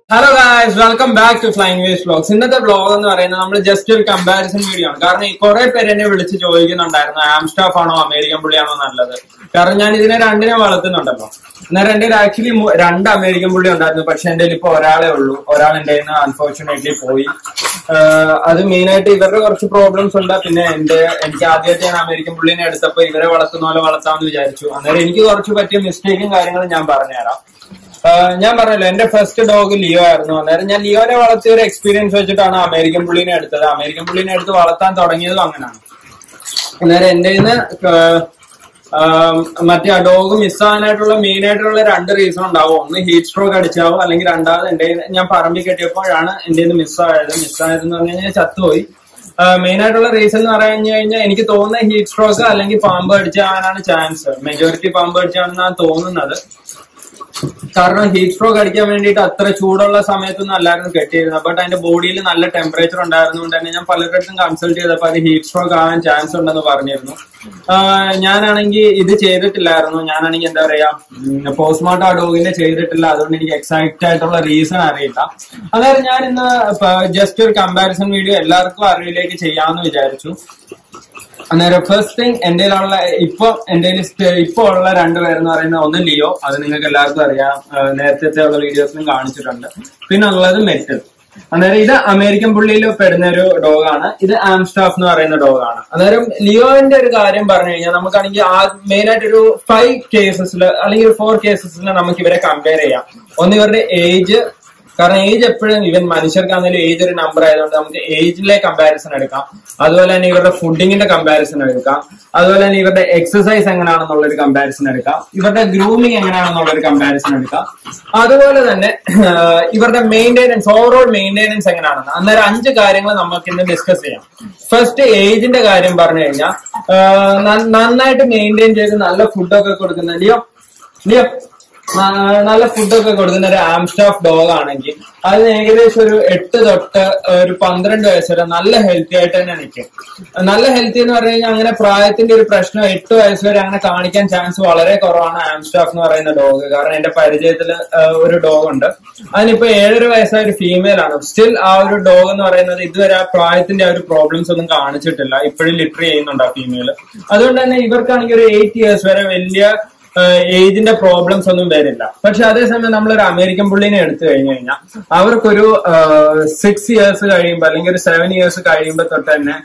hello guys welcome back to Flying Ways Vlogs ഇന്നത്തെ vlog എന്ന് പറയുന്നത് നമ്മൾ ജസ്റ്റ് ഒരു കമ്പാരിസൺ വീഡിയോ ആണ് കാരണം ഈ കുറെ പേര് എന്നെ വിളിച്ച് ചോദിക്കുന്നുണ്ടായിരുന്നു ആംസ്റ്റാഫ് ആണോ അമേരിക്കൻ പുള്ളിയാണോ നല്ലത് കാരണം ഞാൻ ഇതിനെ രണ്ടിനെ വളർത്തുന്നുണ്ടല്ലോ എന്നാൽ എന്റെ ആക്ച്വലി രണ്ട് അമേരിക്കൻ പുള്ളി ഉണ്ടായിരുന്നു പക്ഷെ എന്റെ ഇപ്പൊ ഒരാളെ ഉള്ളൂ ഒരാൾ എന്റെ അൺഫോർച്ചുനേറ്റ്ലി പോയി ആഹ് അത് മെയിൻ ആയിട്ട് ഇവരുടെ കുറച്ച് പ്രോബ്ലംസ് ഉണ്ട് പിന്നെ എന്റെ എനിക്ക് ആദ്യമായിട്ട് ഞാൻ അമേരിക്കൻ പുള്ളിനെ എടുത്തപ്പോ ഇവരെ വളർത്തുന്ന പോലെ വളർത്താമെന്ന് വിചാരിച്ചു അന്നേരം എനിക്ക് കുറച്ച് പറ്റിയ മിസ്റ്റേക്കും കാര്യങ്ങളും ഞാൻ പറഞ്ഞുതരാം ആഹ് ഞാൻ പറഞ്ഞല്ലോ എന്റെ ഫസ്റ്റ് ഡോഗ് ലിയോ ആയിരുന്നു അന്നേരം ഞാൻ ലിയോനെ വളർത്തിയ ഒരു എക്സ്പീരിയൻസ് വെച്ചിട്ടാണ് അമേരിക്കൻ പുള്ളിനെ എടുത്തത് അമേരിക്കൻ പുള്ളിനെ എടുത്ത് വളർത്താൻ തുടങ്ങിയതും അങ്ങനെയാണ് അന്നേരം എന്റെ കയ്യിന്ന് മറ്റേ ആ ഡോഗ് മിസ്സാകാനായിട്ടുള്ള മെയിൻ ആയിട്ടുള്ള രണ്ട് റീസൺ ഉണ്ടാവും ഒന്ന് ഹീറ്റ് സ്ട്രോക്ക് അടിച്ചാവും അല്ലെങ്കിൽ രണ്ടാമത് എന്റെ കയ്യിന്ന് ഞാൻ പറമ്പിൽ കെട്ടിയപ്പോഴാണ് എന്റെ കയ്യിന്ന് മിസ്സായത് മിസ്സായതെന്ന് പറഞ്ഞു കഴിഞ്ഞാൽ ചത്തുപോയി മെയിൻ ആയിട്ടുള്ള റീസൺ എന്ന് പറഞ്ഞു കഴിഞ്ഞാൽ എനിക്ക് തോന്നുന്ന ഹീറ്റ് സ്ട്രോക്ക് അല്ലെങ്കിൽ പാമ്പ് കടിച്ചാവാനാണ് ചാൻസ് മെജോറിറ്റി പാമ്പ് കടിച്ചാണെന്നാണ് തോന്നുന്നത് കാരണം ഹീറ്റ് സ്ട്രോക്ക് അടിക്കാൻ വേണ്ടിയിട്ട് അത്ര ചൂടുള്ള സമയത്തൊന്നും അല്ലായിരുന്നു കെട്ടിയിരുന്നത് ബട്ട് അതിന്റെ ബോഡിയിൽ നല്ല ടെമ്പറേച്ചർ ഉണ്ടായിരുന്നുകൊണ്ട് തന്നെ ഞാൻ പലരിടത്തും കൺസൾട്ട് ചെയ്തപ്പോൾ അത് ഹീറ്റ് സ്ട്രോക്ക് ആവാൻ ചാൻസ് ഉണ്ടെന്ന് പറഞ്ഞിരുന്നു ആഹ് ഞാനാണെങ്കിൽ ഇത് ചെയ്തിട്ടില്ലായിരുന്നു ഞാനാണെങ്കിൽ എന്താ പറയാ പോസ്റ്റ്മോർട്ടം ആ ഡോഗിന്റെ ചെയ്തിട്ടില്ല അതുകൊണ്ട് എനിക്ക് എക്സാക്ട് ആയിട്ടുള്ള റീസൺ അറിയില്ല അതായത് ഞാൻ ഇന്ന് ജസ്റ്റ് ഒരു കമ്പാരിസൺ വീഡിയോ എല്ലാവർക്കും അറിവിലേക്ക് ചെയ്യാമെന്ന് വിചാരിച്ചു അന്നേരം ഫസ്റ്റ് തിങ് എന്റെ ഉള്ള ഇപ്പൊ എന്റെ ഇപ്പൊ ഉള്ള രണ്ടുപേരെന്ന് പറയുന്നത് ഒന്ന് ലിയോ അത് നിങ്ങൾക്ക് എല്ലാവർക്കും അറിയാം ആഹ് നേരത്തെ ഉള്ള വീഡിയോസിലും കാണിച്ചിട്ടുണ്ട് പിന്നെ ഉള്ളത് മെറ്റൽ അന്നേരം ഇത് അമേരിക്കൻ പുള്ളിയിൽ പെടുന്ന ഒരു ഡോഗാണ് ഇത് ആംസ്റ്റാഫ് എന്ന് പറയുന്ന ഡോഗാണ് അന്നേരം ലിയോന്റെ ഒരു കാര്യം പറഞ്ഞു കഴിഞ്ഞാൽ നമുക്കാണെങ്കിൽ ആ മെയിൻ ആയിട്ട് ഒരു ഫൈവ് കേസസിൽ അല്ലെങ്കിൽ ഒരു ഫോർ കേസസിൽ നമുക്ക് ഇവരെ കമ്പയർ ചെയ്യാം ഒന്ന് ഇവരുടെ ഏജ് കാരണം ഏജ് എപ്പോഴും ഇവൻ മനുഷ്യർക്കാണെങ്കിലും ഏജ് ഒരു നമ്പർ ആയതുകൊണ്ട് നമുക്ക് ഏജിലെ കമ്പാരിസൺ എടുക്കാം അതുപോലെ തന്നെ ഇവരുടെ ഫുഡിങ്ങിന്റെ കമ്പാരിസൺ എടുക്കാം അതുപോലെ തന്നെ ഇവരുടെ എക്സസൈസ് എങ്ങനെയാണെന്നുള്ള ഒരു കമ്പാരിസൺ എടുക്കാം ഇവരുടെ ഗ്രൂമിങ് എങ്ങനെയാണെന്നുള്ള ഒരു കമ്പാരിസൺ എടുക്കാം അതുപോലെ തന്നെ ആഹ്, ഇവരുടെ മെയിൻ്റെനൻസ് ഓവറോൾ മെയിൻ്റെനൻസ് എങ്ങനെയാണെന്ന് അന്നേരം അഞ്ച് കാര്യങ്ങൾ നമുക്ക് ഇന്ന് ഡിസ്കസ് ചെയ്യാം ഫസ്റ്റ് ഏജിന്റെ കാര്യം പറഞ്ഞു കഴിഞ്ഞാൽ ആഹ്, ന- നന്നായിട്ട് മെയിൻറ്റെയിൻ ചെയ്ത് നല്ല ഫുഡൊക്കെ കൊടുക്കുന്ന ലിയോ ലിയോ ആ, നല്ല ഫുഡൊക്കെ കൊടുക്കുന്ന ഒരു ആംസ്റ്റാഫ് ഡോഗ് ആണെങ്കിൽ അതിന് ഏകദേശം ഒരു എട്ട് തൊട്ട് ഒരു പന്ത്രണ്ട് വയസ്സ് വരെ നല്ല ഹെൽത്തി ആയിട്ട് തന്നെ നിൽക്കും നല്ല ഹെൽത്തി എന്ന് പറഞ്ഞു കഴിഞ്ഞാൽ അങ്ങനെ പ്രായത്തിന്റെ ഒരു പ്രശ്നം എട്ട് വയസ്സ് വരെ അങ്ങനെ കാണിക്കാൻ ചാൻസ് വളരെ കുറവാണ് ആംസ്റ്റാഫ് എന്ന് പറയുന്ന ഡോഗ് കാരണം എന്റെ പരിചയത്തിൽ ഒരു ഡോഗ് ഉണ്ട് അതിനിപ്പോ ഏഴര വയസ്സായ ഒരു ഫീമെയിൽ ആണ് സ്റ്റിൽ ആ ഒരു ഡോഗ് എന്ന് പറയുന്നത് ഇതുവരെ ആ പ്രായത്തിന്റെ ആ ഒരു പ്രോബ്ലംസ് ഒന്നും കാണിച്ചിട്ടില്ല ഇപ്പോഴും ലിറ്റർ ചെയ്യുന്നുണ്ട് ആ ഫീമെയിൽ അതുകൊണ്ട് തന്നെ ഇവർക്കാണെങ്കിൽ ഒരു എയ്റ്റ് ഇയേഴ്സ് വരെ വലിയ ഏജിന്റെ പ്രോബ്ലംസ് ഒന്നും വരില്ല പക്ഷെ അതേസമയം നമ്മളൊരു അമേരിക്കൻ പുള്ളിനെ എടുത്തു കഴിഞ്ഞു കഴിഞ്ഞാൽ അവർക്കൊരു സിക്സ് ഇയേഴ്സ് കഴിയുമ്പോൾ അല്ലെങ്കിൽ ഒരു സെവൻ ഇയേഴ്സ് കഴിയുമ്പോൾ തൊട്ട് തന്നെ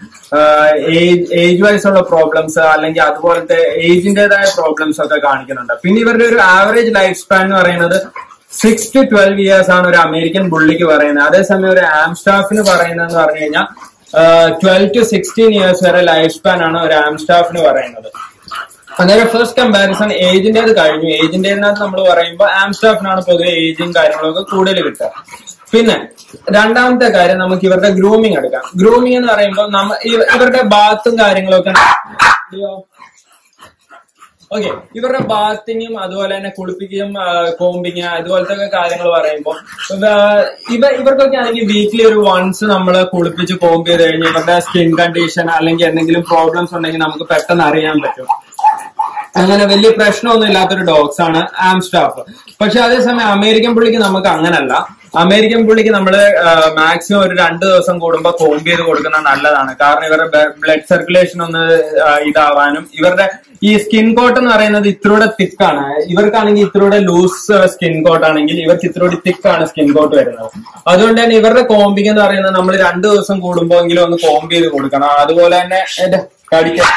ഏജ് ഏജ് വൈസ് ഉള്ള പ്രോബ്ലംസ് അല്ലെങ്കിൽ അതുപോലത്തെ ഏജിന്റേതായ പ്രോബ്ലംസ് ഒക്കെ കാണിക്കുന്നുണ്ട് പിന്നെ ഇവരുടെ ഒരു ആവറേജ് ലൈഫ് സ്പാൻ എന്ന് പറയുന്നത് സിക്സ് ടു ട്വൽവ് ഇയേഴ്സ് ആണ് ഒരു അമേരിക്കൻ പുള്ളിക്ക് പറയുന്നത് അതേസമയം ഒരു ആംസ്റ്റാഫിന് പറയുന്നതെന്ന് പറഞ്ഞു കഴിഞ്ഞാൽ ട്വൽവ് ടു സിക്സ്റ്റീൻ ഇയേഴ്സ് വരെ ലൈഫ് സ്പാൻ ആണ് ഒരു ആംസ്റ്റാഫിന് പറയുന്നത് അന്നേരം ഫസ്റ്റ് കമ്പാരിസൺ ഏജിന്റേത് കഴിഞ്ഞു ഏജിന്റേതിനകത്ത് നമ്മൾ പറയുമ്പോൾ ആംസ്റ്റാഫിനാണ് പൊതുവെ ഏജും കാര്യങ്ങളൊക്കെ കൂടുതൽ കിട്ടുക പിന്നെ രണ്ടാമത്തെ കാര്യം നമുക്ക് ഇവരുടെ ഗ്രൂമിങ് എടുക്കാം ഗ്രൂമിങ് എന്ന് പറയുമ്പോൾ നമ്മ ഇവ- ഇവരുടെ ബാത്തും കാര്യങ്ങളൊക്കെ ഓക്കെ ഇവരുടെ ബാത്തിങ്ങും അതുപോലെ തന്നെ കുളിപ്പിക്കുകയും കോമ്പിങ് അതുപോലത്തെ ഒക്കെ കാര്യങ്ങൾ പറയുമ്പോൾ ഇവ ഇവർക്കൊക്കെ ആണെങ്കിൽ വീക്കിലി ഒരു വൺസ് നമ്മൾ കുളിപ്പിച്ച് കോമ്പ് ചെയ്ത് കഴിഞ്ഞാൽ ഇവരുടെ സ്കിൻ കണ്ടീഷൻ അല്ലെങ്കിൽ എന്തെങ്കിലും പ്രോബ്ലംസ് ഉണ്ടെങ്കിൽ നമുക്ക് പെട്ടെന്ന് അറിയാൻ പറ്റും അങ്ങനെ വലിയ പ്രശ്നമൊന്നും ഇല്ലാത്തൊരു ഡോഗ്സ് ആണ് ആംസ്റ്റാഫ് പക്ഷെ അതേസമയം അമേരിക്കൻ പുള്ളിക്ക് നമുക്ക് അങ്ങനല്ല അമേരിക്കൻ പുള്ളിക്ക് നമ്മൾ മാക്സിമം ഒരു രണ്ട് ദിവസം കൂടുമ്പോൾ കോമ്പ് ചെയ്ത് കൊടുക്കുന്നത് നല്ലതാണ് കാരണം ഇവരുടെ ബ്ലഡ് സർക്കുലേഷൻ ഒന്ന് ആ, ഇതാവാനും ഇവരുടെ ഈ സ്കിൻ കോട്ട് എന്ന് പറയുന്നത് ഇത്രൂടെ തിക്കാണ് ഇവർക്കാണെങ്കിൽ ഇത്രൂടെ ലൂസ് സ്കിൻ കോട്ട് ആണെങ്കിൽ ഇവർക്ക് ഇത്രൂടെ തിക്കാണ് സ്കിൻ കോട്ട് വരുന്നത് അതുകൊണ്ട് തന്നെ ഇവരുടെ കോമ്പിങ് എന്ന് പറയുന്നത് നമ്മൾ രണ്ട് ദിവസം കൂടുമ്പോൾ എങ്കിലും ഒന്ന് കോമ്പ് ചെയ്ത് കൊടുക്കണം അതുപോലെ തന്നെ എന്റെ കടിക്കാൻ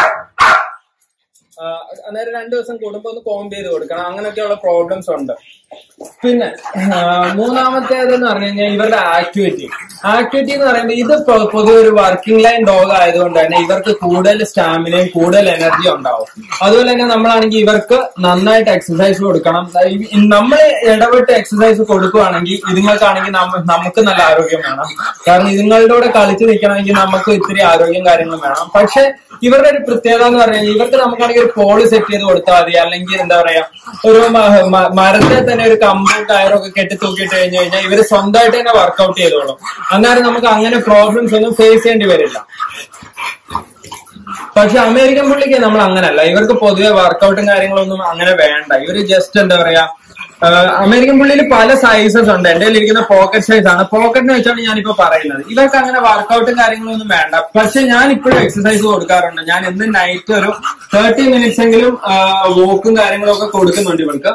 ആഹ് അന്നേരം രണ്ടു ദിവസം കൂടുമ്പോ ഒന്ന് കോമ്പ് ചെയ്ത് കൊടുക്കണം അങ്ങനെയൊക്കെയുള്ള പ്രോബ്ലംസ് ഉണ്ട് പിന്നെ ആഹ് മൂന്നാമത്തേത് എന്ന് പറഞ്ഞു കഴിഞ്ഞാൽ ഇവരുടെ ആക്ടിവിറ്റി ആക്ടിവിറ്റി എന്ന് പറയുമ്പോൾ ഇത് പൊ- പൊതുവെ ഒരു വർക്കിംഗ് ലൈൻ ഡോഗ് ആയതുകൊണ്ട് തന്നെ ഇവർക്ക് കൂടുതൽ സ്റ്റാമിനയും കൂടുതൽ എനർജി ഉണ്ടാവും അതുപോലെ തന്നെ നമ്മളാണെങ്കിൽ ഇവർക്ക് നന്നായിട്ട് എക്സസൈസ് കൊടുക്കണം നമ്മൾ ഇടപെട്ട് എക്സസൈസ് കൊടുക്കുകയാണെങ്കിൽ ഇതുങ്ങൾക്കാണെങ്കിൽ നമ്മ- നമുക്ക് നല്ല ആരോഗ്യം വേണം കാരണം ഇതുങ്ങളുടെ കൂടെ കളിച്ച് നിൽക്കണമെങ്കിൽ നമുക്ക് ഇത്തിരി ആരോഗ്യം കാര്യങ്ങളും വേണം പക്ഷെ ഇവരുടെ ഒരു പ്രത്യേകത എന്ന് പറഞ്ഞു കഴിഞ്ഞാൽ ഇവർക്ക് നമുക്കാണെങ്കിൽ ഒരു പോള് സെറ്റ് ചെയ്ത് കൊടുത്താൽ മതി അല്ലെങ്കിൽ എന്താ പറയാ ഒരു മ- മ- മരത്തെ തന്നെ ഒരു കമ്പും കയറും ഒക്കെ കെട്ടി തൂക്കിയിട്ട് കഴിഞ്ഞു കഴിഞ്ഞാൽ ഇവര് സ്വന്തമായിട്ട് തന്നെ വർക്കൗട്ട് ചെയ്തോളും അന്നേരം നമുക്ക് അങ്ങനെ പ്രോബ്ലംസ് ഒന്നും ഫേസ് ചെയ്യേണ്ടി വരില്ല പക്ഷെ അമേരിക്കൻ പുള്ളിക്ക് നമ്മൾ അങ്ങനല്ല ഇവർക്ക് പൊതുവെ വർക്കൗട്ടും കാര്യങ്ങളൊന്നും അങ്ങനെ വേണ്ട ഇവര് ജസ്റ്റ് എന്താ പറയാ ആഹ് അമേരിക്കൻ പുള്ളിയിൽ പല സൈസസ് ഉണ്ട് എന്റെ ഇരിക്കുന്ന പോക്കറ്റ് സൈസ് ആണ് പോക്കറ്റിന് വെച്ചാണ് ഞാനിപ്പോ പറയുന്നത് ഇവർക്ക് അങ്ങനെ വർക്കൗട്ടും കാര്യങ്ങളും ഒന്നും വേണ്ട പക്ഷെ ഞാൻ ഇപ്പോഴും എക്സസൈസ് കൊടുക്കാറുണ്ട് ഞാൻ എന്നും നൈറ്റ് ഒരു തേർട്ടി മിനിറ്റ്സ് എങ്കിലും വോക്കും കാര്യങ്ങളും ഒക്കെ കൊടുക്കുന്നുണ്ട് ഇവർക്ക്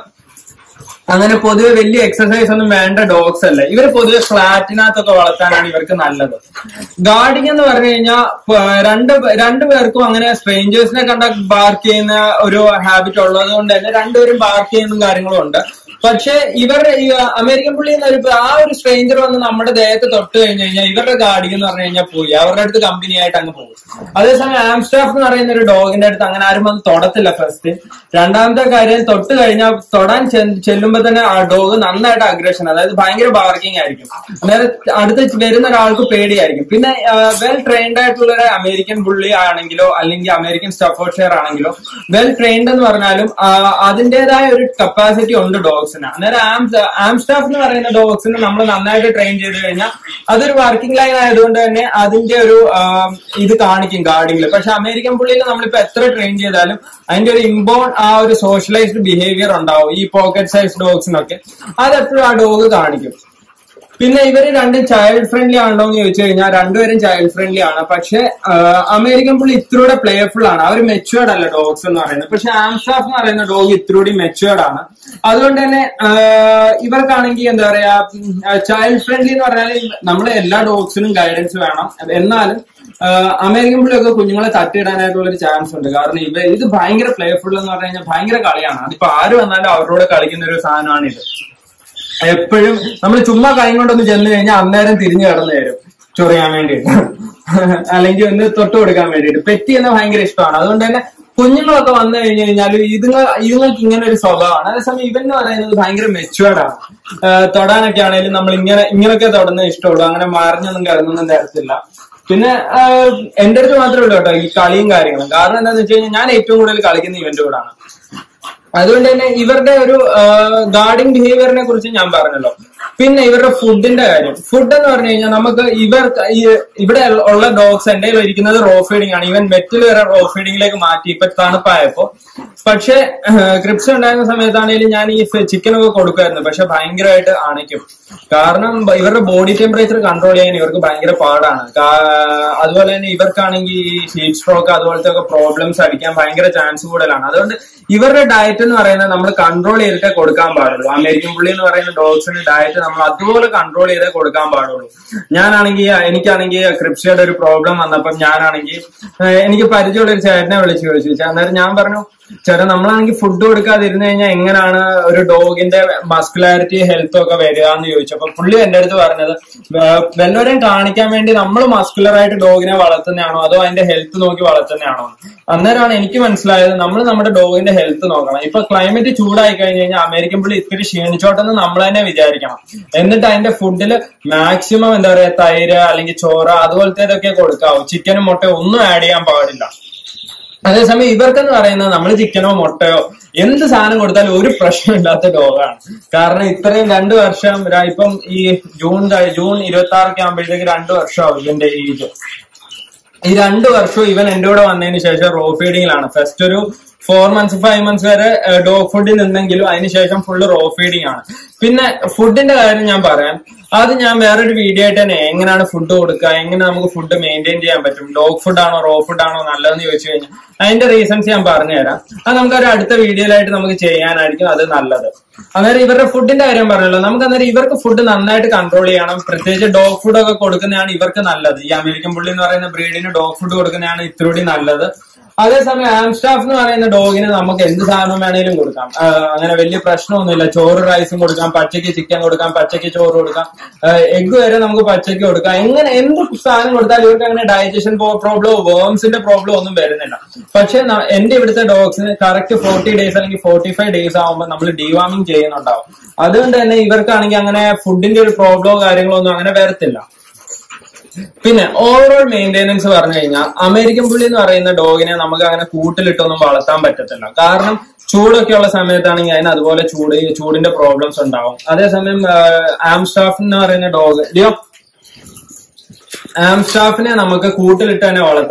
അങ്ങനെ പൊതുവെ വലിയ എക്സസൈസ് ഒന്നും വേണ്ട ഡോഗ്സ് അല്ല ഇവർ പൊതുവെ ഫ്ലാറ്റിനകത്തൊക്കെ വളർത്താനാണ് ഇവർക്ക് നല്ലത് ഗാർഡിങ് എന്ന് പറഞ്ഞു കഴിഞ്ഞാൽ രണ്ട് രണ്ട് പേർക്കും അങ്ങനെ സ്ട്രേഞ്ചേഴ്സിനെ കണ്ട ബാർക്ക് ചെയ്യുന്ന ഒരു ഹാബിറ്റ് ഉള്ളത് കൊണ്ട് തന്നെ രണ്ടുപേരും ബാർക്ക് ചെയ്യുന്ന കാര്യങ്ങളും ഉണ്ട് പക്ഷെ ഇവർ ഈ അമേരിക്കൻ പുള്ളി എന്ന ഒരു ആ ഒരു സ്ട്രേഞ്ചർ വന്ന് നമ്മുടെ ദേഹത്ത് തൊട്ട് കഴിഞ്ഞു കഴിഞ്ഞാൽ ഇവരുടെ ഗാർഡിങ് എന്ന് പറഞ്ഞു കഴിഞ്ഞാൽ പോയി അവരുടെ അടുത്ത് കമ്പനി ആയിട്ട് അങ്ങ് പോകും അതേസമയം ആംസ്റ്റാഫ് എന്ന് പറയുന്ന ഒരു ഡോഗിന്റെ അടുത്ത് അങ്ങനെ ആരും വന്ന് തൊടത്തില്ല ഫസ്റ്റ് രണ്ടാമത്തെ കാര്യം തൊട്ട് കഴിഞ്ഞാൽ തൊടാൻ ചെ- ചെല്ലുമ്പോ തന്നെ ആ ഡോഗ് നന്നായിട്ട് അഗ്രഷൻ അതായത് ഭയങ്കര ബാർക്കിംഗ് ആയിരിക്കും അന്നേരം അടുത്ത് വരുന്ന ഒരാൾക്ക് പേടിയായിരിക്കും പിന്നെ വെൽ ട്രെയിൻഡ് ആയിട്ടുള്ള ഒരു അമേരിക്കൻ പുള്ളി ആണെങ്കിലോ അല്ലെങ്കിൽ അമേരിക്കൻ സ്റ്റഫോർഡ് ആണെങ്കിലോ വെൽ ട്രെയിൻഡ് എന്ന് പറഞ്ഞാലും ആ, അതിന്റേതായ ഒരു കപ്പാസിറ്റി ഉണ്ട് ഡോഗ്സിന് അന്നേരം ആംസ് ആംസ്റ്റാഫ് എന്ന് പറയുന്ന ഡോഗ്സിന് നമ്മൾ നന്നായിട്ട് ട്രെയിൻ ചെയ്ത് കഴിഞ്ഞാൽ അതൊരു വർക്കിംഗ് ലൈൻ ആയതുകൊണ്ട് തന്നെ അതിന്റെ ഒരു ആ, ഇത് കാണിക്കും ഗാർഡിങ്ങിൽ പക്ഷെ അമേരിക്കൻ പുള്ളിയിൽ നമ്മളിപ്പോ എത്ര ട്രെയിൻ ചെയ്താലും അതിന്റെ ഒരു ഇമ്പോൺ ആ ഒരു സോഷ്യലൈസ്ഡ് ബിഹേവിയർ ഉണ്ടാവും ഈ പോക്കറ്റ് സൈസ് ഡോഗ്സിനൊക്കെ അതെപ്പോഴും ആ ഡോഗ് കാണിക്കും പിന്നെ ഇവര് രണ്ടും ചൈൽഡ് ഫ്രണ്ട്ലി ആണോ എന്ന് ചോദിച്ചു കഴിഞ്ഞാൽ രണ്ടുപേരും ചൈൽഡ് ഫ്രണ്ട്ലി ആണ് പക്ഷെ അമേരിക്കൻ പുള്ളി ഇത്രൂടെ പ്ലേഫുൾ ആണ് അവർ മെച്ചുവേർഡ് അല്ല ഡോഗ്സ് എന്ന് പറയുന്നത് പക്ഷെ ആംസ്റ്റാഫ് എന്ന് പറയുന്ന ഡോഗ് ഇത്രൂടി മെച്ചുവേർഡ് ആണ് അതുകൊണ്ട് തന്നെ ആ, ഇവർക്കാണെങ്കിൽ എന്താ പറയാ ചൈൽഡ് ഫ്രണ്ട്ലി എന്ന് പറഞ്ഞാൽ നമ്മൾ എല്ലാ ഡോഗ്സിനും ഗൈഡൻസ് വേണം എന്നാലും ആഹ് അമേരിക്കൻ പുള്ളിയൊക്കെ കുഞ്ഞുങ്ങളെ തട്ടിയിടാനായിട്ടുള്ള ഒരു ചാൻസ് ഉണ്ട് കാരണം ഇവ ഇത് ഭയങ്കര പ്ലേഫുൾ എന്ന് പറഞ്ഞു കഴിഞ്ഞാൽ ഭയങ്കര കളിയാണ് അതിപ്പോ ആര് വന്നാലും അവരോട് കളിക്കുന്ന ഒരു സാധനമാണ് ഇത് എപ്പോഴും നമ്മൾ ചുമ്മാ കൈ കൊണ്ടൊന്ന് ചെന്ന് കഴിഞ്ഞാൽ അന്നേരം തിരിഞ്ഞു കിടന്നു തരും ചൊറിയാൻ വേണ്ടിയിട്ട് അല്ലെങ്കിൽ ഒന്ന് തൊട്ട് കൊടുക്കാൻ വേണ്ടിയിട്ട് പെറ്റി എന്നെ ഭയങ്കര ഇഷ്ടമാണ് അതുകൊണ്ട് തന്നെ കുഞ്ഞുങ്ങളൊക്കെ വന്നു കഴിഞ്ഞു കഴിഞ്ഞാൽ ഇതുങ്ങൾ ഇതുങ്ങൾക്ക് ഇങ്ങനെ ഒരു സ്വഭാവമാണ് അതേസമയം ഇവൻ എന്ന് പറയുന്നത് ഭയങ്കര മെച്ചുവേർഡ് ആണ് ആഹ് തൊടാനൊക്കെ ആണെങ്കിലും നമ്മൾ ഇങ്ങനെ ഇങ്ങനെയൊക്കെ തൊടുന്നത് ഇഷ്ടമുള്ളൂ അങ്ങനെ മറിഞ്ഞൊന്നും കിടന്നൊന്നും തരത്തില്ല പിന്നെ ആഹ് എന്റെ അടുത്ത് മാത്രമേ ഉള്ളൂ കേട്ടോ ഈ കളിയും കാര്യങ്ങളും കാരണം എന്താണെന്ന് വെച്ച് കഴിഞ്ഞാൽ ഞാൻ ഏറ്റവും കൂടുതൽ കളിക്കുന്ന ഇവന്റ് കൂടാണ് അതുകൊണ്ട് തന്നെ ഇവരുടെ ഒരു ഗാർഡിങ് ബിഹേവിയറിനെ കുറിച്ച് ഞാൻ പറഞ്ഞല്ലോ പിന്നെ ഇവരുടെ ഫുഡിന്റെ കാര്യം ഫുഡ് എന്ന് പറഞ്ഞു കഴിഞ്ഞാൽ നമുക്ക് ഇവർ ഈ ഇവിടെ ഉള്ള ഡോഗ്സ് എന്റെ കയ്യിൽ ഇരിക്കുന്നത് റോ ഫീഡിംഗ് ആണ് ഈവൻ വെറ്റിൽ വരെ റോ ഫീഡിംഗിലേക്ക് മാറ്റി ഇപ്പൊ തണുപ്പായപ്പോ പക്ഷെ ക്രിപ്സ് ഉണ്ടായിരുന്ന സമയത്താണെങ്കിലും ഞാൻ ഈ ചിക്കൻ ഒക്കെ കൊടുക്കുമായിരുന്നു പക്ഷെ ഭയങ്കരമായിട്ട് അണയ്ക്കും കാരണം ബ- ഇവരുടെ ബോഡി ടെമ്പറേച്ചർ കൺട്രോൾ ചെയ്യാൻ ഇവർക്ക് ഭയങ്കര പാടാണ് കാ- അതുപോലെ തന്നെ ഇവർക്കാണെങ്കിൽ ഈ ഹീറ്റ് സ്ട്രോക്ക് അതുപോലത്തെ ഒക്കെ പ്രോബ്ലംസ് അടിക്കാൻ ഭയങ്കര ചാൻസ് കൂടുതലാണ് അതുകൊണ്ട് ഇവരുടെ ഡയറ്റ് എന്ന് പറയുന്നത് നമ്മൾ കൺട്രോൾ ചെയ്തിട്ടേ കൊടുക്കാൻ പാടുള്ളൂ അമേരിക്കൻ പുള്ളി എന്ന് പറയുന്ന ഡോഗ്സിന്റെ ഡയറ്റ് നമ്മൾ അതുപോലെ കൺട്രോൾ ചെയ്തേ കൊടുക്കാൻ പാടുള്ളൂ ഞാനാണെങ്കിൽ എനിക്കാണെങ്കിൽ ക്രിപ്സിയുടെ ഒരു പ്രോബ്ലം വന്നപ്പം ഞാനാണെങ്കിൽ ഏഹ് എനിക്ക് പരിചയമുള്ള ഒരു ചേട്ടനെ വിളിച്ച് ചോദിച്ചു അന്നേരം ഞാൻ പറഞ്ഞു ചേട്ടാ നമ്മളാണെങ്കിൽ ഫുഡ് കൊടുക്കാതിരുന്നു കഴിഞ്ഞാൽ എങ്ങനെയാണ് ഒരു ഡോഗിന്റെ മസ്കുലാരിറ്റി ഹെൽത്തും ഒക്കെ വരിക എന്ന് ചോദിച്ചപ്പോ പുള്ളി എന്റെ അടുത്ത് പറഞ്ഞത് വേ- വല്ലവരെയും കാണിക്കാൻ വേണ്ടി നമ്മൾ മസ്കുലർ ആയിട്ട് ഡോഗിനെ വളർത്തുന്നതാണോ അതോ അതിന്റെ ഹെൽത്ത് നോക്കി വളർത്തുന്നതാണോ അന്നേരമാണ് എനിക്ക് മനസ്സിലായത് നമ്മൾ നമ്മുടെ ഡോഗിന്റെ ഹെൽത്ത് നോക്കണം ഇപ്പൊ ക്ലൈമറ്റ് ചൂടായി കഴിഞ്ഞ് കഴിഞ്ഞാൽ അമേരിക്കൻ പുള്ളി ഇത്തിരി ക്ഷീണിച്ചോട്ടെന്ന് നമ്മൾ തന്നെ വിചാരിക്കണം എന്നിട്ട് അതിന്റെ ഫുഡിൽ മാക്സിമം എന്താ പറയാ തൈര് അല്ലെങ്കിൽ ചോറ് അതുപോലത്തേതൊക്കെ കൊടുക്കാവൂ ചിക്കനും മുട്ടയും ഒന്നും ആഡ് ചെയ്യാൻ പാടില്ല അതേസമയം ഇവർക്കെന്ന് പറയുന്നത് നമ്മൾ ചിക്കനോ മുട്ടയോ എന്ത് സാധനം കൊടുത്താലും ഒരു പ്രശ്നമില്ലാത്ത ഡോഗാണ് കാരണം ഇത്രയും രണ്ടു വർഷം ര- ഇപ്പം ഈ ജൂൺ കഴി- ജൂൺ ഇരുപത്തി ആറൊക്കെ ആകുമ്പോഴത്തേക്ക് രണ്ടു വർഷമാവും ഇവന്റെ ഏജ് ഈ രണ്ടു വർഷവും ഇവൻ എന്റെ കൂടെ വന്നതിന് ശേഷം റോ ഫീഡിങ്ങിലാണ് ഫസ്റ്റ് ഒരു ഫോർ മന്ത്സ് ഫൈവ് മന്ത്സ് വരെ ഡോഗ് ഫുഡിൽ നിന്നെങ്കിലും അതിനുശേഷം ഫുള്ള് റോ ഫീഡിങ് ആണ് പിന്നെ ഫുഡിന്റെ കാര്യം ഞാൻ പറയാം അത് ഞാൻ വേറൊരു വീഡിയോ ആയിട്ട് തന്നെ എങ്ങനെയാണ് ഫുഡ് കൊടുക്കുക എങ്ങനെ നമുക്ക് ഫുഡ് മെയിൻറ്റെയിൻ ചെയ്യാൻ പറ്റും ഡോഗ് ഫുഡ് ആണോ റോ ഫുഡ് ആണോ നല്ലതെന്ന് ചോദിച്ചു കഴിഞ്ഞാൽ അതിന്റെ റീസൺസ് ഞാൻ പറഞ്ഞുതരാം അത് നമുക്ക് ഒരു അടുത്ത വീഡിയോയിലായിട്ട് നമുക്ക് ചെയ്യാനായിരിക്കും അത് നല്ലത് അന്നേരം ഇവരുടെ ഫുഡിന്റെ കാര്യം പറഞ്ഞല്ലോ നമുക്ക് അന്നേരം ഇവർക്ക് ഫുഡ് നന്നായിട്ട് കൺട്രോൾ ചെയ്യണം പ്രത്യേകിച്ച് ഡോഗ് ഫുഡ് ഒക്കെ കൊടുക്കുന്നതാണ് ഇവർക്ക് നല്ലത് ഈ അമേരിക്കൻ പുള്ളി എന്ന് പറയുന്ന ബ്രീഡിന് ഡോഗ് ഫുഡ് കൊടുക്കുന്നതാണ് ഇത്തിരി നല്ലത് അതേസമയം ആംസ്റ്റാഫ് എന്ന് പറയുന്ന ഡോഗിന് നമുക്ക് എന്ത് സാധനം വേണേലും കൊടുക്കാം ആ, അങ്ങനെ വലിയ പ്രശ്നമൊന്നുമില്ല ചോറ് റൈസും കൊടുക്കാം പച്ചയ്ക്ക് ചിക്കൻ കൊടുക്കാം പച്ചയ്ക്ക് ചോറ് കൊടുക്കാം എഗ് വരെ നമുക്ക് പച്ചയ്ക്ക് കൊടുക്കാം എങ്ങനെ എന്ത് സാധനം കൊടുത്താലും ഇവർക്ക് അങ്ങനെ ഡൈജഷൻ പ്രോബ്ലമോ വേംസിന്റെ പ്രോബ്ലം ഒന്നും വരുന്നില്ല പക്ഷെ ന- എന്റെ ഇവിടുത്തെ ഡോഗ്സിന് കറക്റ്റ് ഫോർട്ടി ഡേയ്സ് അല്ലെങ്കിൽ ഫോർട്ടി ഫൈവ് ഡേയ്സ് ആകുമ്പോൾ നമ്മൾ ഡിവാമിങ് ചെയ്യുന്നുണ്ടാവും അതുകൊണ്ട് തന്നെ ഇവർക്കാണെങ്കിൽ അങ്ങനെ ഫുഡിന്റെ ഒരു പ്രോബ്ലമോ കാര്യങ്ങളോ ഒന്നും അങ്ങനെ വരത്തില്ല പിന്നെ ഓവറോൾ മെയിൻ്റെനൻസ് പറഞ്ഞു കഴിഞ്ഞാൽ അമേരിക്കൻ പുള്ളി എന്ന് പറയുന്ന ഡോഗിനെ നമുക്ക് അങ്ങനെ കൂട്ടിലിട്ടൊന്നും വളർത്താൻ പറ്റത്തില്ല കാരണം ചൂടൊക്കെ ഉള്ള സമയത്താണെങ്കിൽ അതിന് അതുപോലെ ചൂട് ചൂടിന്റെ പ്രോബ്ലംസ് ഉണ്ടാവും അതേസമയം ആംസ്റ്റാഫ് എന്ന് പറയുന്ന ഡോഗ് ലിയോ ആംസ്റ്റാഫിനെ നമുക്ക് കൂട്ടിലിട്ട് തന്നെ വളർത്താം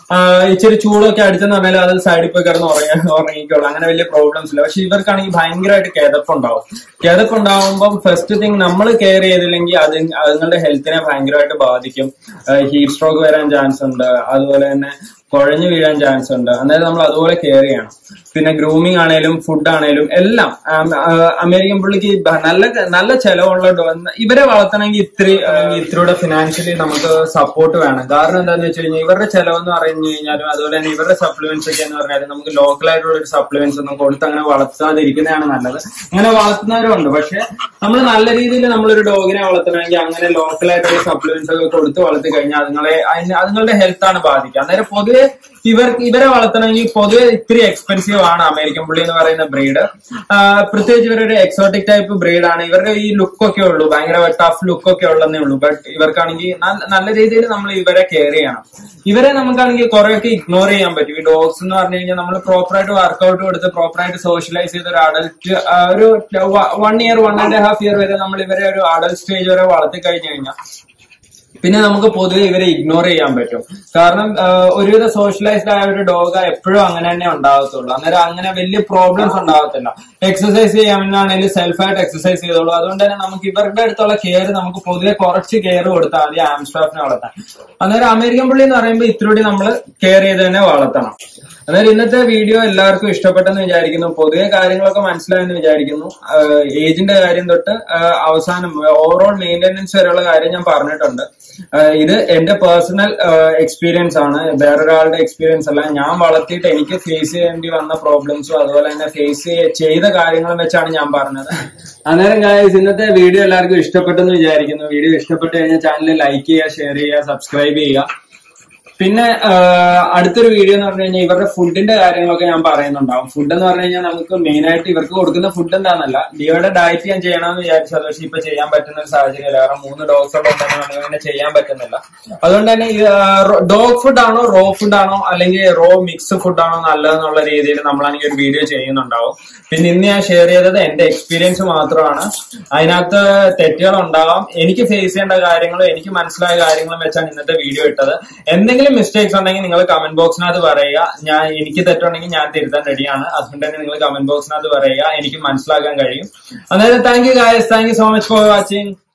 ഇച്ചിരി ചൂടൊക്കെ അടിച്ചെന്ന് പറഞ്ഞാൽ അത് സൈഡിൽ പോയി കിടന്ന് ഉറങ്ങി ഉറങ്ങിക്കോളൂ അങ്ങനെ വലിയ പ്രോബ്ലംസ് ഇല്ല പക്ഷെ ഇവർക്കാണെങ്കിൽ ഭയങ്കരമായിട്ട് കിതപ്പുണ്ടാവും കിതപ്പുണ്ടാവുമ്പോൾ ഫസ്റ്റ് തിങ് നമ്മൾ കെയർ ചെയ്തില്ലെങ്കിൽ അത് അതുങ്ങളുടെ ഹെൽത്തിനെ ഭയങ്കരമായിട്ട് ബാധിക്കും ഹീറ്റ് സ്ട്രോക്ക് വരാൻ ചാൻസ് ഉണ്ട് അതുപോലെ തന്നെ കുഴഞ്ഞു വീഴാൻ ചാൻസ് ഉണ്ട് അന്നേരം നമ്മൾ അതുപോലെ കെയർ ചെയ്യണം പിന്നെ ഗ്രൂമിംഗ് ആണേലും ഫുഡ് ആണേലും എല്ലാം ആം, ആ, അമേരിക്കൻ പുള്ളിക്ക് ബ- നല്ല നല്ല ചെലവുള്ള ഡോ- ഇവരെ വളർത്തണമെങ്കിൽ ഇത്തിരി ഇത്തിരിയുടെ ഫിനാൻഷ്യലി നമുക്ക് സപ്പോർട്ട് വേണം കാരണം എന്താണെന്ന് വെച്ച് കഴിഞ്ഞാൽ ഇവരുടെ ചെലവെന്ന് പറഞ്ഞു കഴിഞ്ഞാലും അതുപോലെ തന്നെ ഇവരുടെ സപ്ലിമെന്റ്സ് ഒക്കെ എന്ന് പറഞ്ഞാൽ നമുക്ക് ലോക്കൽ ആയിട്ടുള്ള ഒരു സപ്ലിമെന്റ്സ് ഒന്നും കൊടുത്ത് അങ്ങനെ വളർത്താതിരിക്കുന്നതാണ് നല്ലത് അങ്ങനെ വളർത്തുന്നവരുണ്ട് പക്ഷെ നമ്മൾ നല്ല രീതിയിൽ നമ്മളൊരു ഡോഗിനെ വളർത്തണമെങ്കിൽ അങ്ങനെ ലോക്കൽ ആയിട്ടുള്ള സപ്ലിമെന്റ്സ് ഒക്കെ കൊടുത്ത് വളർത്തി കഴിഞ്ഞാൽ അതുങ്ങളെ അതിന് അതുങ്ങളുടെ ഹെൽത്ത് ആണ് ബാധിക്കുക അന്നേരം പൊതുവെ ഇവർ ഇവരെ വളർത്തണമെങ്കിൽ പൊതുവെ ഇത്തിരി എക്സ്പെൻസീവ് ആണ് അമേരിക്കൻ പുള്ളി എന്ന് പറയുന്ന ബ്രീഡ് പ്രത്യേകിച്ച് ഇവരൊരു എക്സോട്ടിക് ടൈപ്പ് ബ്രീഡ് ആണ് ഇവരുടെ ഈ ലുക്ക് ഒക്കെ ഉള്ളൂ ഭയങ്കര ടഫ് ലുക്ക് ഒക്കെ ഉള്ളതേ ഉള്ളൂ ബട്ട് ഇവർക്കാണെങ്കിൽ നല്ല- നല്ല രീതിയിൽ നമ്മൾ ഇവരെ കെയർ ചെയ്യണം ഇവരെ നമുക്കാണെങ്കിൽ കുറെയൊക്കെ ഇഗ്നോർ ചെയ്യാൻ പറ്റും ഈ ഡോഗ്സ് എന്ന് പറഞ്ഞു കഴിഞ്ഞാൽ നമ്മൾ പ്രോപ്പറായിട്ട് വർക്ക്ഔട്ട് കൊടുത്ത് പ്രോപ്പറായിട്ട് സോഷ്യലൈസ് ചെയ്ത ഒരു അഡൽറ്റ് ഒരു one year one and half year വരെ നമ്മൾ ഇവരെ ഒരു അഡൽറ്റ് സ്റ്റേജ് വരെ വളർത്തി കഴിഞ്ഞു കഴിഞ്ഞാൽ പിന്നെ നമുക്ക് പൊതുവെ ഇവരെ ഇഗ്നോർ ചെയ്യാൻ പറ്റും കാരണം ആ, ഒരുവിധ സോഷ്യലൈസ്ഡ് ആയ ഒരു ഡോഗ് എപ്പോഴും അങ്ങനെ തന്നെ ഉണ്ടാകത്തുള്ളൂ അന്നേരം അങ്ങനെ വലിയ പ്രോബ്ലംസ് ഉണ്ടാകത്തില്ല എക്സസൈസ് ചെയ്യാനാണെങ്കിലും സെൽഫായിട്ട് എക്സസൈസ് ചെയ്തോളൂ അതുകൊണ്ട് തന്നെ നമുക്ക് ഇവരുടെ അടുത്തുള്ള കെയർ നമുക്ക് പൊതുവെ കുറച്ച് കെയർ കൊടുത്താൽ മതി ആംസ്റ്റാഫിനെ വളർത്താൻ അന്നേരം അമേരിക്കൻ പുള്ളി എന്ന് പറയുമ്പോൾ ഇത്തിരി നമ്മൾ കെയർ ചെയ്ത് തന്നെ വളർത്തണം അന്നേരം ഇന്നത്തെ വീഡിയോ എല്ലാവർക്കും ഇഷ്ടപ്പെട്ടെന്ന് വിചാരിക്കുന്നു പൊതുവെ കാര്യങ്ങളൊക്കെ മനസ്സിലായെന്ന് വിചാരിക്കുന്നു ഏജിന്റെ കാര്യം തൊട്ട് ആ, അവസാനം ഓവറോൾ മെയിൻ്റെനൻസ് വരെയുള്ള കാര്യം ഞാൻ പറഞ്ഞിട്ടുണ്ട് ആ, ഇത് എന്റെ പേഴ്സണൽ എക്സ്പീരിയൻസ് ആണ് വേറൊരാളുടെ എക്സ്പീരിയൻസ് അല്ല ഞാൻ വളർത്തിയിട്ട് എനിക്ക് ഫേസ് ചെയ്യേണ്ടി വന്ന പ്രോബ്ലംസും അതുപോലെ തന്നെ ഫേസ് ചെയ്ത കാര്യങ്ങളും വെച്ചാണ് ഞാൻ പറഞ്ഞത് അന്നേരം ഗായസ് ഇന്നത്തെ വീഡിയോ എല്ലാവർക്കും ഇഷ്ടപ്പെട്ടെന്ന് വിചാരിക്കുന്നു വീഡിയോ ഇഷ്ടപ്പെട്ട് കഴിഞ്ഞാൽ ചാനൽ ലൈക്ക് ചെയ്യുക ഷെയർ ചെയ്യുക സബ്സ്ക്രൈബ് ചെയ്യുക പിന്നെ ആ, അടുത്തൊരു വീഡിയോ എന്ന് പറഞ്ഞു കഴിഞ്ഞാൽ ഇവരുടെ ഫുഡിന്റെ കാര്യങ്ങളൊക്കെ ഞാൻ പറയുന്നുണ്ടാവും ഫുഡ് എന്ന് പറഞ്ഞു കഴിഞ്ഞാൽ നമുക്ക് മെയിൻ ആയിട്ട് ഇവർക്ക് കൊടുക്കുന്ന ഫുഡ് എന്താണെന്നല്ല ഡിയോയുടെ ഡയറ്റ് ഞാൻ ചെയ്യണമെന്ന് വിചാരിച്ചത് പക്ഷെ ഇപ്പൊ ചെയ്യാൻ പറ്റുന്ന ഒരു സാഹചര്യമില്ല കാരണം മൂന്ന് ഡോഗ്സ് ഉണ്ടെങ്കിൽ നമുക്ക് അങ്ങനെ ചെയ്യാൻ പറ്റുന്നില്ല അതുകൊണ്ട് തന്നെ ഡോഗ് ഫുഡ് ആണോ റോ ഫുഡ് ആണോ അല്ലെങ്കിൽ റോ മിക്സ് ഫുഡ് ആണോ നല്ലതെന്നുള്ള രീതിയിൽ നമ്മളാണെങ്കിൽ ഒരു വീഡിയോ ചെയ്യുന്നുണ്ടാവും പിന്നെ ഇന്ന് ഞാൻ ഷെയർ ചെയ്തത് എന്റെ എക്സ്പീരിയൻസ് മാത്രമാണ് അതിനകത്ത് തെറ്റുകൾ ഉണ്ടാവാം എനിക്ക് ഫേസ് ചെയ്യേണ്ട കാര്യങ്ങളും എനിക്ക് മനസ്സിലായ കാര്യങ്ങളും വെച്ചാണ് ഇന്നത്തെ വീഡിയോ ഇട്ടത് എന്തെങ്കിലും മിസ്റ്റേക്സ് ഉണ്ടെങ്കിൽ നിങ്ങൾ കമന്റ് ബോക്സിനകത്ത് പറയുക ഞാൻ എനിക്ക് തെറ്റുണ്ടെങ്കിൽ ഞാൻ തിരുത്താൻ റെഡിയാണ് അതുകൊണ്ട് തന്നെ നിങ്ങൾ കമന്റ് ബോക്സിനകത്ത് പറയുക എനിക്ക് മനസ്സിലാക്കാൻ കഴിയും അതായത് thank you guys thank you so much for watching